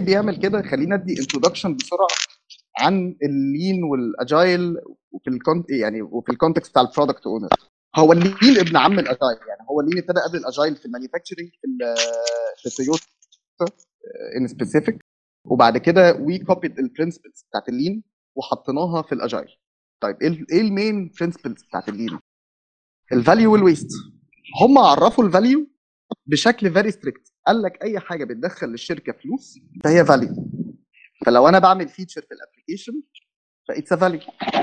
بيعمل كده خلينا ادي انتروداكشن بسرعه عن اللين والاجايل وفي الكونت يعني وفي الكونتكست بتاع البرودكت اونر هو اللين ابن عم الاجايل يعني هو اللين ابتدى قبل الاجايل في المانيفاكتشرنج في ال- في تويوتا ان سبيسيفيك وبعد كده وي كوبيد البرنسبلز بتاعت اللين وحطيناها في الاجايل طيب ايه ال- ايه المين برنسبلز بتاعت اللين الفاليو والويست هم عرفوا الفاليو بشكل فيري ستريكت قال لك اي حاجه بتدخل للشركه فلوس فهي فاليو فلو انا بعمل فيتشر في الابلكيشن فايتس فاليو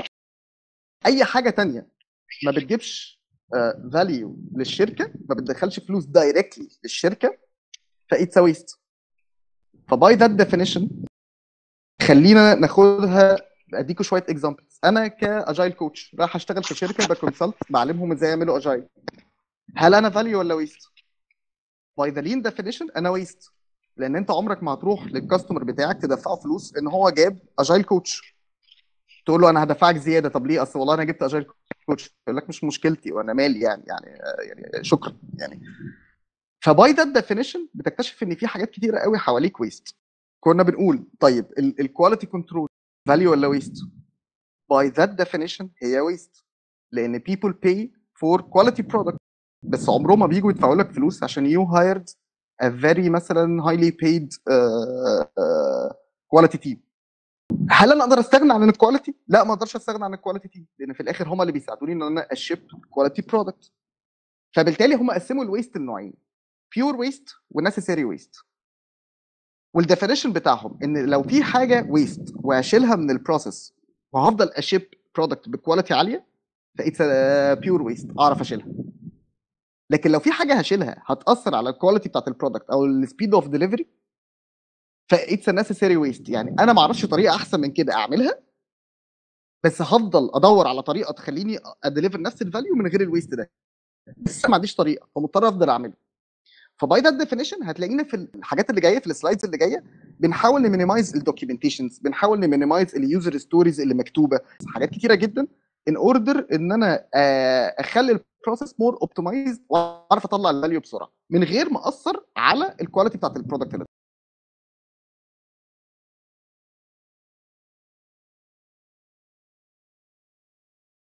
اي حاجه تانية ما بتجيبش فاليو للشركه ما بتدخلش فلوس دايركتلي للشركه فايتس ويست فباي ذات ديفينيشن خلينا ناخدها اديكوا شويه اكزامبلز انا كاجايل كوتش رايح اشتغل في شركه بكونسلت بعلمهم ازاي يعملوا اجايل هل انا فاليو ولا ويست؟ باي ذا لين ديفينيشن انا ويست لان انت عمرك ما هتروح للكاستمر بتاعك تدفعه فلوس ان هو جاب اجايل كوتش تقول له انا هدفعك زياده طب ليه اصل والله انا جبت اجايل كوتش يقول لك مش مشكلتي وانا مالي يعني يعني يعني شكرا يعني فباي ذات ديفينيشن بتكتشف ان في حاجات كتيره قوي حواليك ويست كنا بنقول طيب الكواليتي كنترول فاليو ولا ويست باي ذات ديفينيشن هي ويست لان people pay for quality product بس عمرهم ما بيجوا يدفعوا لك فلوس عشان you hired a very مثلا highly paid uh, uh, quality team هل انا اقدر استغنى عن الكواليتي؟ لا ما اقدرش استغنى عن الكواليتي تيم لان في الاخر هم اللي بيساعدوني ان انا اشيب كواليتي برودكت فبالتالي هم قسموا الويست لنوعين بيور ويست ونسيسري ويست والديفينيشن بتاعهم ان لو في حاجه ويست واشيلها من البروسيس وهفضل اشيب برودكت بكواليتي عاليه فايتس بيور ويست اعرف اشيلها لكن لو في حاجه هشيلها هتاثر على الكواليتي بتاعت البرودكت او السبيد اوف ديليفري فايتس نسيسري ويست يعني انا ما اعرفش طريقه احسن من كده اعملها بس هفضل ادور على طريقه تخليني اديليفر نفس الفاليو من غير الويست ده بس ما عنديش طريقه فمضطر افضل اعمله فباي ذات ديفينيشن هتلاقينا في الحاجات اللي جايه في السلايدز اللي جايه بنحاول نمينيمايز الدوكيومنتيشنز بنحاول نمينيمايز اليوزر ستوريز اللي مكتوبه حاجات كتيره جدا ان اوردر ان انا آه، اخلي البروسيس مور اوبتمايز واعرف اطلع الفاليو بسرعه من غير ما اثر على الكواليتي بتاعت البرودكت اللي